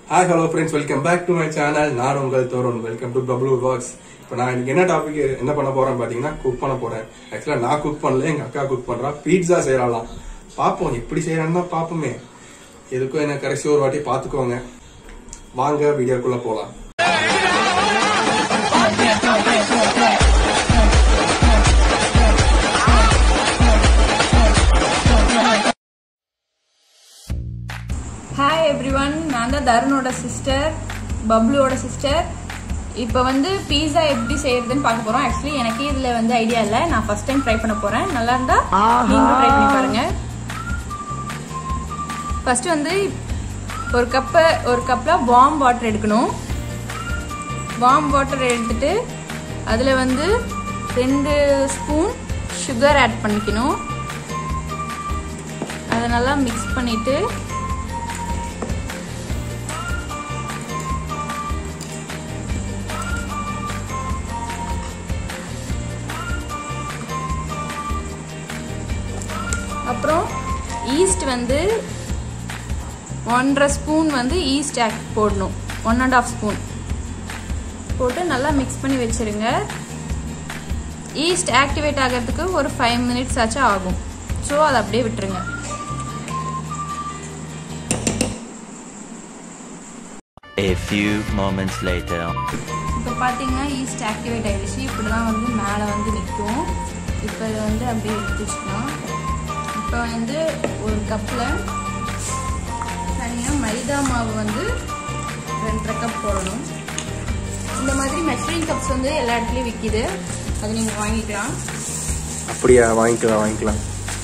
Hi hello friends welcome back to my channel நான் உங்கள் தோரன் வெல்கம் டு பப்ளூ பாக்ஸ் இப்போ நான் இன்னைக்கு என்ன டாபிக் என்ன பண்ண போறேன் பாத்தீங்கன்னா குக் பண்ண போறேன் ஆக்சுவலா நான் குக் பண்ணல எங்க அக்கா குக் பண்றா பீட்சா செய்யறாளாம் பாப்போம் எப்படி செய்யறான்னு தான் பாப்போமே எதுக்கும் என்ன கடைசி ஒரு வாட்டி பாத்துக்கோங்க வாங்க வீடியோக்குள்ள போலாம் ஹாய் எவ்ரிவன் நான் தான் தருணோட சிஸ்டர் பப்ளுவோட சிஸ்டர் இப்போ வந்து பீஸா எப்படி செய்யறதுன்னு பார்க்க போறோம் ஆக்சுவலி எனக்கு இதுல வந்து ஐடியா இல்லை நான் ஃபர்ஸ்ட் டைம் ட்ரை பண்ண போறேன் நல்லா இருந்தா நீங்களும் ட்ரை பண்ணி பாருங்க ஃபர்ஸ்ட் வந்து ஒரு கப்பு ஒரு கப்ல வார்ம் வாட்டர் எடுக்கணும் வார்ம் வாட்டர் எடுத்துட்டு அதில் வந்து ரெண்டு ஸ்பூன் சுகர் ஆட் பண்ணிக்கணும் அதை நல்லா மிக்ஸ் பண்ணிட்டு அப்புறம் ஈஸ்ட் வந்து ஒன்றரை ஸ்பூன் வந்து ஈஸ்ட் ஆக்ட் போடணும் ஒன் அண்ட் ஆஃப் ஸ்பூன் போட்டு நல்லா மிக்ஸ் பண்ணி வச்சிருங்க ஈஸ்ட் ஆக்டிவேட் ஆகிறதுக்கு ஒரு ஃபைவ் மினிட்ஸ் ஆச்சும் ஆகும் ஸோ அதை அப்படியே விட்டுருங்க A few moments later. இப்போ பார்த்தீங்கன்னா ஈஸ்ட் ஆக்டிவேட் ஆகிடுச்சு இப்படி தான் வந்து மேலே வந்து நிற்கும் இப்போ இதை வந்து அப்படியே எடுத்து வச்சுக்கலாம் இப்போ வந்து ஒரு கப்பில் தனியாக மைதா மாவு வந்து ரெண்டரை கப் போடணும் இந்த மாதிரி மெஷரிங் கப்ஸ் வந்து எல்லா இடத்துலையும் விற்கிது அது நீங்கள் வாங்கிக்கலாம் அப்படியா வாங்கிக்கலாம் வாங்கிக்கலாம்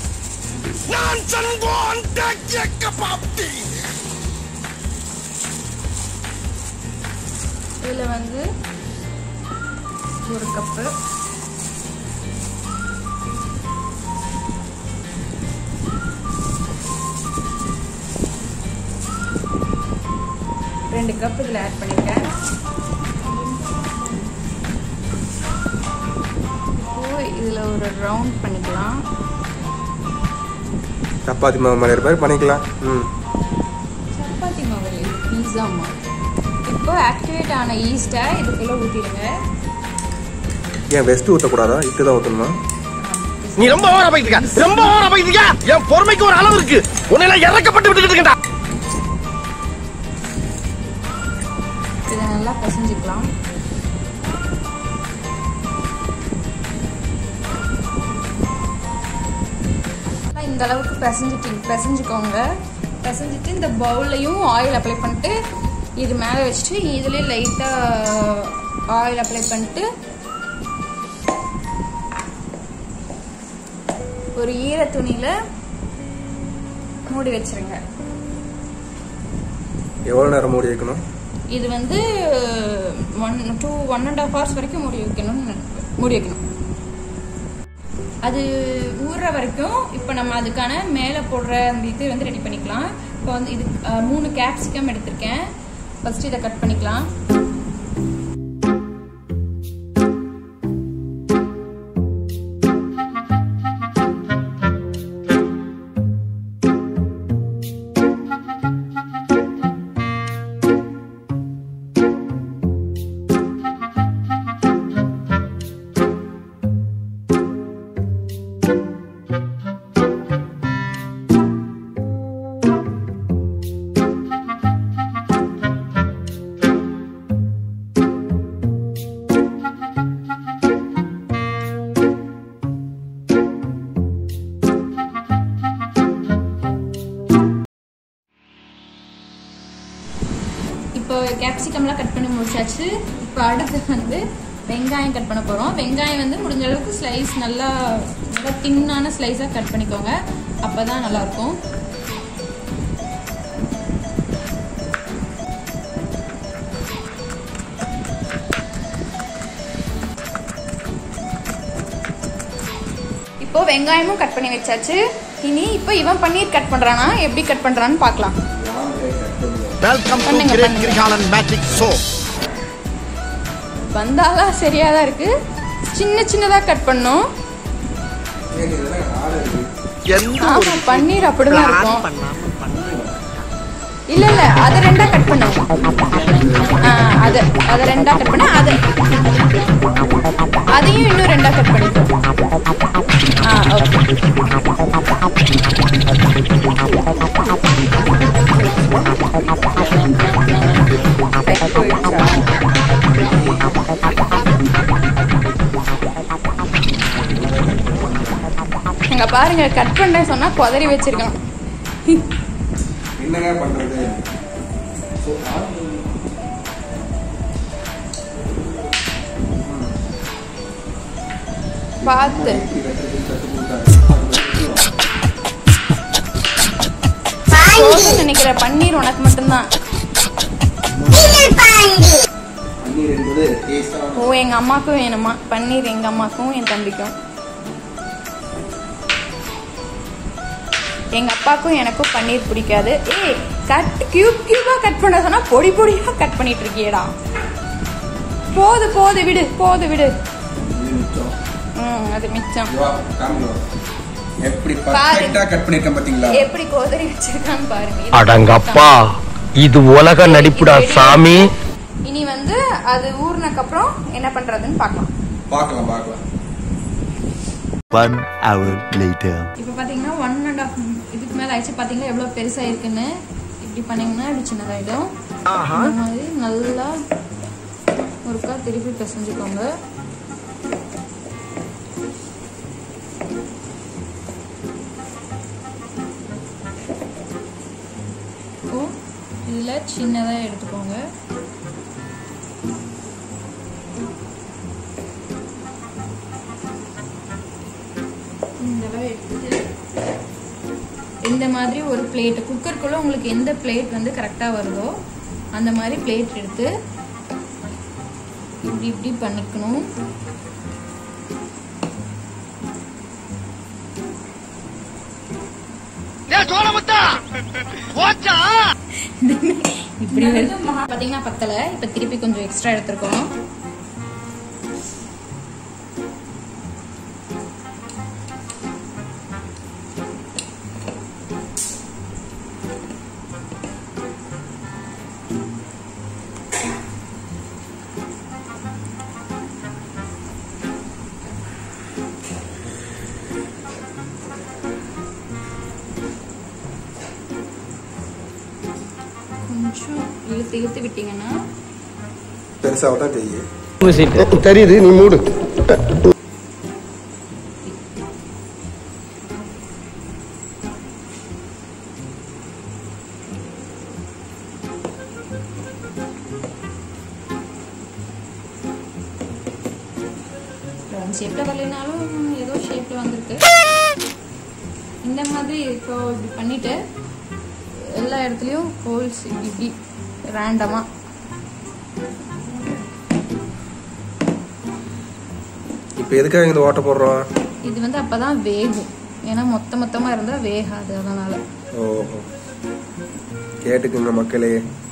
இதில் வந்து ஒரு கப்பு ரெண்டு கப் இதில் ஆட் பண்ணிருக்கேன் இப்போ இதில் ஒரு ரவுண்ட் பண்ணிக்கலாம் சப்பாத்தி மாவு மாதிரி மாதிரி பண்ணிக்கலாம் ம் சப்பாத்தி மாவு இல்லை இது பீஸா மாவு இப்போ ஆக்டிவேட் ஆன ஈஸ்ட்டை இதுக்குள்ளே ஊற்றிடுங்க ஏன் வெஸ்ட் ஊற்றக்கூடாதா இட்டு தான் ஊற்றணுமா நீ ரொம்ப ஓவரா போயிட்டு ரொம்ப ஓவரா போயிட்டு என் பொறுமைக்கு ஒரு அளவு இருக்கு உன்னை எல்லாம் இறக்கப்பட்டு விட்டுட்டு இருக்கா இதை நல்லா பிசைஞ்சுக்கலாம் நல்லா இந்த அளவுக்கு பிசைஞ்சிட்டு பிசைஞ்சுக்கோங்க பிசைஞ்சிட்டு இந்த பவுல்லையும் ஆயில் அப்ளை பண்ணிட்டு இது மேலே வச்சுட்டு இதுலேயே லைட்டாக ஆயில் அப்ளை பண்ணிட்டு ஒரு ஈர துணியில் மூடி வச்சிருங்க எவ்வளோ நேரம் மூடி வைக்கணும் இது வந்து one two one and half hours வரைக்கும் மூடி வைக்கணும்னு மூடி வைக்கணும் அது ஊறுற வரைக்கும் இப்போ நம்ம அதுக்கான மேலே போடுற அந்த இது வந்து ரெடி பண்ணிக்கலாம் இப்போ வந்து இது அஹ், மூணு கேப்சிகம் எடுத்திருக்கேன் ஃபர்ஸ்ட் இதை கட் பண்ணிக்கலாம் இப்போ கேப்சிகம்லாம் கட் பண்ணி முடிச்சாச்சு இப்போ அடுத்து வந்து வெங்காயம் கட் பண்ண போகிறோம் வெங்காயம் வந்து முடிஞ்ச அளவுக்கு ஸ்லைஸ் நல்லா நல்லா தின்னான ஸ்லைஸாக கட் பண்ணிக்கோங்க அப்போ தான் நல்லாயிருக்கும் இப்போ வெங்காயமும் கட் பண்ணி வச்சாச்சு இனி இப்போ இவன் பன்னீர் கட் பண்ணுறானா எப்படி கட் பண்ணுறான்னு பார்க்கலாம் வெல்கம் டு பண்ணுங்க, கிரேட் பண்ணுங்க. கிரிகாலன் மேஜிக் ஷோ வந்தாலா சரியாக தான் இருக்குது சின்ன சின்னதாக கட் பண்ணும் எந்த ஒரு ஆமா பன்னீர் அப்படிதான் plan இருக்கும் பண்ணாம பண்ணி இல்ல இல்ல அது ரெண்டா கட் பண்ணுங்க ரெண்டா கட் பண்ண அதை அதையும் இன்னும் ரெண்டா கட் பண்ணிக்கோ ஆ ஓகே இங்க பாருங்க கட் பண்றேன் சொன்னா குதறி வச்சிருக்கான் என்னங்க பண்றது பார்த்து போதும்னு நினைக்கிற பன்னீர் உனக்கு மட்டும்தான் பன்னீர் என்பது டேஸ்டான ஓ எங்க அம்மாக்கும் வேணுமா பன்னீர் எங்க அம்மாக்கும் என் தம்பிக்கும் எங்க அப்பாக்கும் எனக்கும் பன்னீர் பிடிக்காது ஏய் கட் கியூப் கியூபா கட் பண்ண சொன்னா பொடி பொடியா கட் பண்ணிட்டு இருக்கியேடா போது போது விடு போது விடு ம் அது மிச்சம் எப்படி பாரு. பர்ஃபெக்ட்டா கட் பண்ணிருக்கேன் பாத்தீங்களா எப்படி கோதரி வச்சிருக்கான்னு பாருங்க இது அடங்கப்பா இது உலக நடிப்புடா சாமி இனி வந்து அது ஊறினக்கு அப்புறம் என்ன பண்றதுன்னு பார்க்கலாம் பார்க்கலாம் பார்க்கலாம் One hour later. இப்போ பார்த்தீங்கன்னா ஒன் அண்ட் ஆஃப் இதுக்கு மேலே ஆயிடுச்சு பார்த்தீங்கன்னா எவ்வளோ பெருசாக இருக்குன்னு இப்படி பண்ணீங்கன்னா இப்படி சின்னதாயிடும் இந்த மாதிரி நல்லா ஒருக்கா திருப்பி பிசைஞ்சுக்கோங்க இப்போ இதில் சின்னதாக எடுத்துக்கோங்க இதெல்லாம் எடுத்துட்டு இந்த மாதிரி ஒரு பிளேட் குக்கருக்குள்ள உங்களுக்கு எந்த பிளேட் வந்து கரெக்டாக வருதோ அந்த மாதிரி பிளேட் எடுத்து இப்படி இப்படி பண்ணிக்கணும் இப்படி வந்து பாத்தீங்கன்னா பத்தல இப்ப திருப்பி கொஞ்சம் எக்ஸ்ட்ரா எடுத்திருக்கோம் கொஞ்சம் இழுத்து இழுத்து விட்டீங்கன்னா பெருசாக தான் தெரியும் தெரியுது நீ மூடு ரவுண்ட் ஷேப்ல வரலைனாலும் ஏதோ ஷேப்ல வந்திருக்கு இந்த மாதிரி இப்போ இப்படி பண்ணிட்டு எல்லா இடத்துலயும் ஹோல்ஸ் இப்படி இப்படி ரேண்டமா இப்போ எதுக்காக இந்த ஓட்ட போடுறோம் இது வந்து அப்பதான் வேகும் ஏன்னா மொத்த மொத்தமா இருந்தா வேகாது அதனால ஓஹோ கேட்டுக்குங்க மக்களே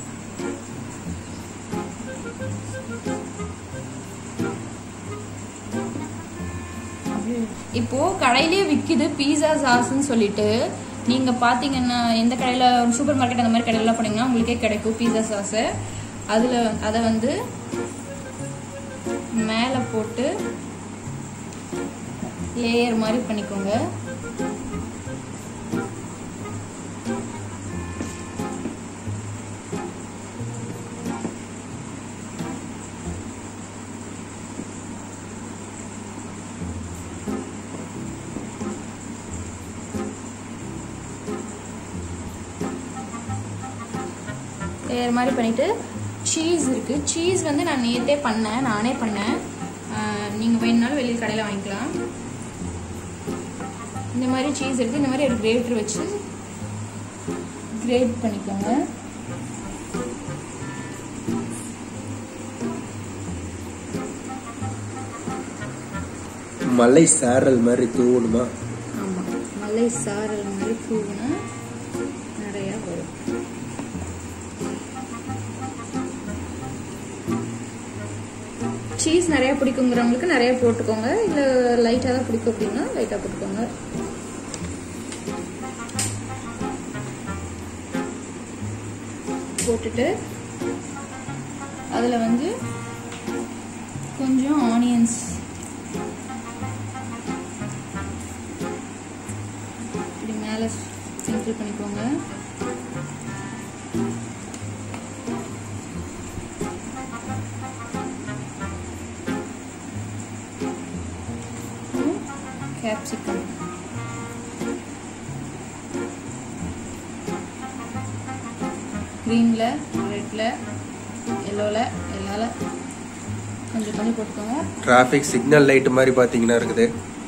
இப்போ கடையிலேயே விக்குது பீஸா சாஸ்ன்னு சொல்லிட்டு நீங்க பாத்தீங்கன்னா எந்த கடையில சூப்பர் மார்க்கெட் அந்த மாதிரி கடையில போனீங்கன்னா உங்களுக்கே கிடைக்கும் பீஸா சாஸ் அதுல அதை வந்து மேல போட்டு லேயர் மாதிரி பண்ணிக்கோங்க லேயர் மாதிரி பண்ணிட்டு சீஸ் இருக்கு சீஸ் வந்து நான் நேத்தே பண்ணேன் நானே பண்ணேன் ஆஹ் நீங்க வேணும்னாலும் வெளியில் கடையில் வாங்கிக்கலாம் இந்த மாதிரி சீஸ் எடுத்து இந்த மாதிரி ஒரு கிரேட்டர் வச்சு கிரேட் பண்ணிக்கோங்க மலை சாரல் மாதிரி தூணுமா ஆமாம் மலை சாரல் மாதிரி தூவினா நிறையா வரும் சீஸ் நிறைய பிடிக்குங்கிறவங்களுக்கு நிறைய போட்டுக்கோங்க இல்லை லைட்டாக தான் பிடிக்கும் அப்படின்னா லைட்டாக போட்டுக்கோங்க போட்டுட்டு அதில் வந்து கொஞ்சம் ஆனியன்ஸ் இப்படி மேலே ஸ்ப்ரிங்கிள் பண்ணிக்கோங்க கேப்சிகம் க்ரீனில் ரெட்டில் எல்லோவில் எல்லால கொஞ்சம் கொஞ்சம் போட்டுக்கோங்க டிராஃபிக் சிக்னல் லைட் மாதிரி பாத்தீங்கன்னா இருக்குது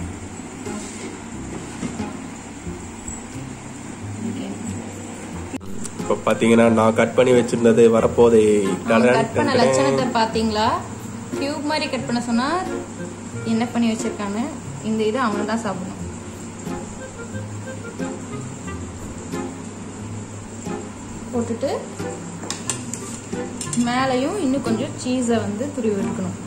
Okay. இப்போ பாத்தீங்கன்னா நான் கட் பண்ணி வச்சிருந்தது வரப்போதே அவன் கட் பண்ண லட்சணத்தை பாத்தீங்களா கியூப் மாதிரி கட் பண்ண சொன்னா என்ன பண்ணி வச்சிருக்காங்க இந்த இது அவன் தான் சாப்பிடணும் போட்டுட்டு மேலையும் இன்னும் கொஞ்சம் சீஸை வந்து துருவி எடுக்கணும்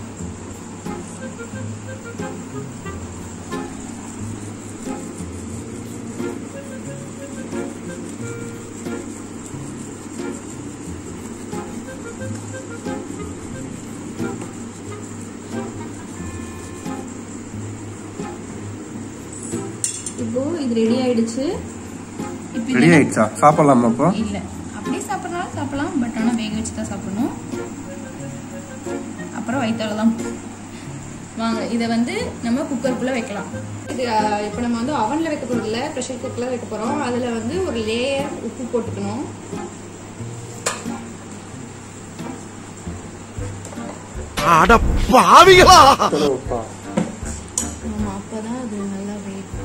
இப்போ இது ரெடி ஆயிடுச்சு இப்போ ரெடி ஆயிடுச்சா சாப்பிடலாமா அப்போ இல்ல அப்படியே சாப்பிடலாம் சாப்பிடலாம் பட் ஆனா வேக வச்சு தான் சாப்பிடணும் அப்புறம் வயிற்றால தான் வாங்க இதை வந்து நம்ம குக்கருக்குள்ள வைக்கலாம் இது அஹ், இப்போ நம்ம வந்து அவன்ல வைக்க போறது இல்ல ப்ரெஷர் குக்கர்ல வைக்க போறோம் அதுல வந்து ஒரு லேயர் உப்பு போட்டுக்கணும் அட பாவிகளா ஆமா அப்பதான் அது நல்லா வேகும்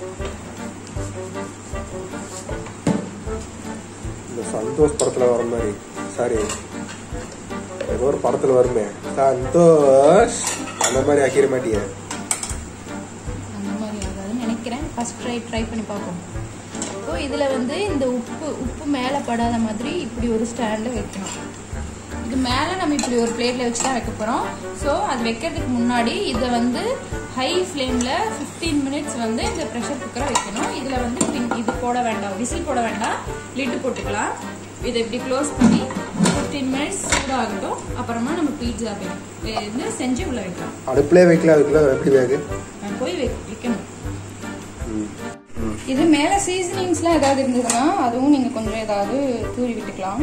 இந்த சந்தோஷ் படத்துல வர மாதிரி சாரி ஏதோ ஒரு படத்துல வருமே சந்தோஷ் அந்த மாதிரி ஆக்கிட மாட்டியே அந்த மாதிரி ஆகாதுன்னு நினைக்கிறேன் ஃபர்ஸ்ட் ட்ரை ட்ரை பண்ணி பார்ப்போம் ஸோ இதில் வந்து இந்த உப்பு உப்பு மேலே படாத மாதிரி இப்படி ஒரு ஸ்டாண்டில் வைக்கணும் இது மேலே நம்ம இப்படி ஒரு பிளேட்டில் வச்சு தான் வைக்க போகிறோம் ஸோ அது வைக்கிறதுக்கு முன்னாடி இதை வந்து ஹை ஃப்ளேமில் ஃபிஃப்டீன் மினிட்ஸ் வந்து இந்த ப்ரெஷர் குக்கரை வைக்கணும் இதில் வந்து பின்- இது போட வேண்டாம் விசில் போட வேண்டாம் லிட்டு போட்டுக்கலாம் இதை இப்படி க்ளோஸ் பண்ணி ஃபிஃப்டீன் மினிட்ஸ் சூடாகட்டும் அப்புறமா நம்ம பீட்சா வந்து செஞ்சு உள்ள வைக்கலாம் அடுப்புலே வைக்கல அதுக்குள்ள எப்படி வேகு நான் போய் வை- வைக்கணும் இது மேல சீசனிங்ஸ்லாம் ஏதாவது இருந்ததுன்னா அதுவும் நீங்க கொஞ்சம் ஏதாவது தூவி விட்டுக்கலாம்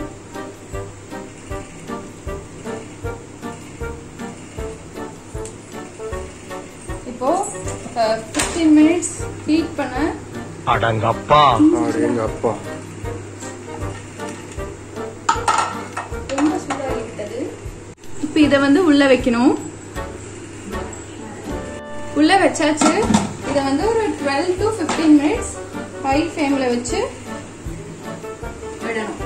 இப்போ ஃபிஃப்டீன் மினிட்ஸ் ஹீட் பண்ண அடங்கப்பா எங்க அப்பா ரொம்ப சூடாகி விட்டது இப்போ இதை வந்து உள்ள வைக்கணும் உள்ள வச்சாச்சு இதை வந்து ஒரு twelve to fifteen minutes high ஃப்ளேமில் வச்சு விடணும்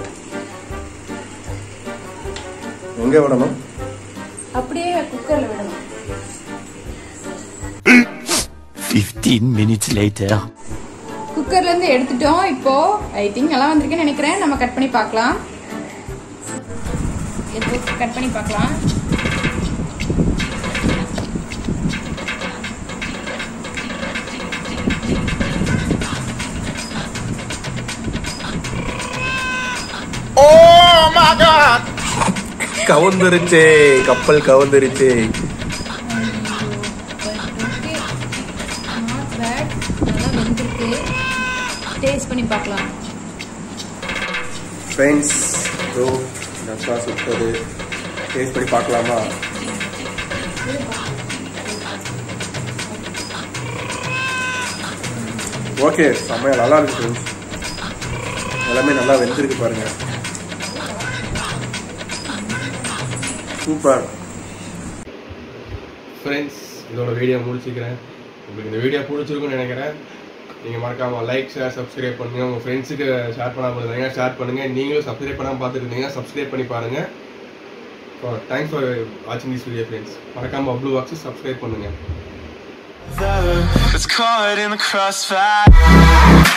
எங்க விடணும் அப்படியே குக்கரில் விடணும் 15 minutes later. குக்கர்ல இருந்து எடுத்துட்டோம் இப்போ ஐ திங்க் நல்லா வந்திருக்குன்னு நினைக்கிறேன் நம்ம கட் பண்ணி பார்க்கலாம் இப்போ கட் பண்ணி பார்க்கலாம் ஓ மை காட் கவுந்துருச்சே கப்பல் கவுந்துருச்சே ஓகே நாட் பேட் நல்லா வெந்திருக்கு டேஸ்ட் பண்ணி பார்க்கலாம் ஃப்ரெண்ட்ஸ் ப்ரோ நக்கா சுட்டது டேஸ்ட் பண்ணி பார்க்கலாமா ஓகே செம்மையா நல்லா இருக்கு ஃப்ரெண்ட்ஸ் எல்லாமே நல்லா வெந்திருக்கு பாருங்க சூப்பர் ஃப்ரெண்ட்ஸ் இதோட வீடியோ முடிச்சுக்கிறேன் உங்களுக்கு இந்த வீடியோ பிடிச்சிருக்குன்னு நினைக்கிறேன் நீங்கள் மறக்காம லைக் ஷேர் சப்ஸ்கிரைப் பண்ணுங்க உங்கள் ஃப்ரெண்ட்ஸுக்கு ஷேர் பண்ணாமல் இருந்தீங்க ஷேர் பண்ணுங்க நீங்களும் சப்ஸ்கிரைப் பண்ணாமல் பார்த்துட்டு இருந்தீங்க சப்ஸ்கிரைப் பண்ணி பாருங்க தேங்க்ஸ் ஃபார் வாட்சிங் திஸ் வீடியோ ஃப்ரெண்ட்ஸ் மறக்காம அப்ளூ பாக்ஸ் சப்ஸ்கிரைப் பண்ணுங்க It's caught in the crossfire.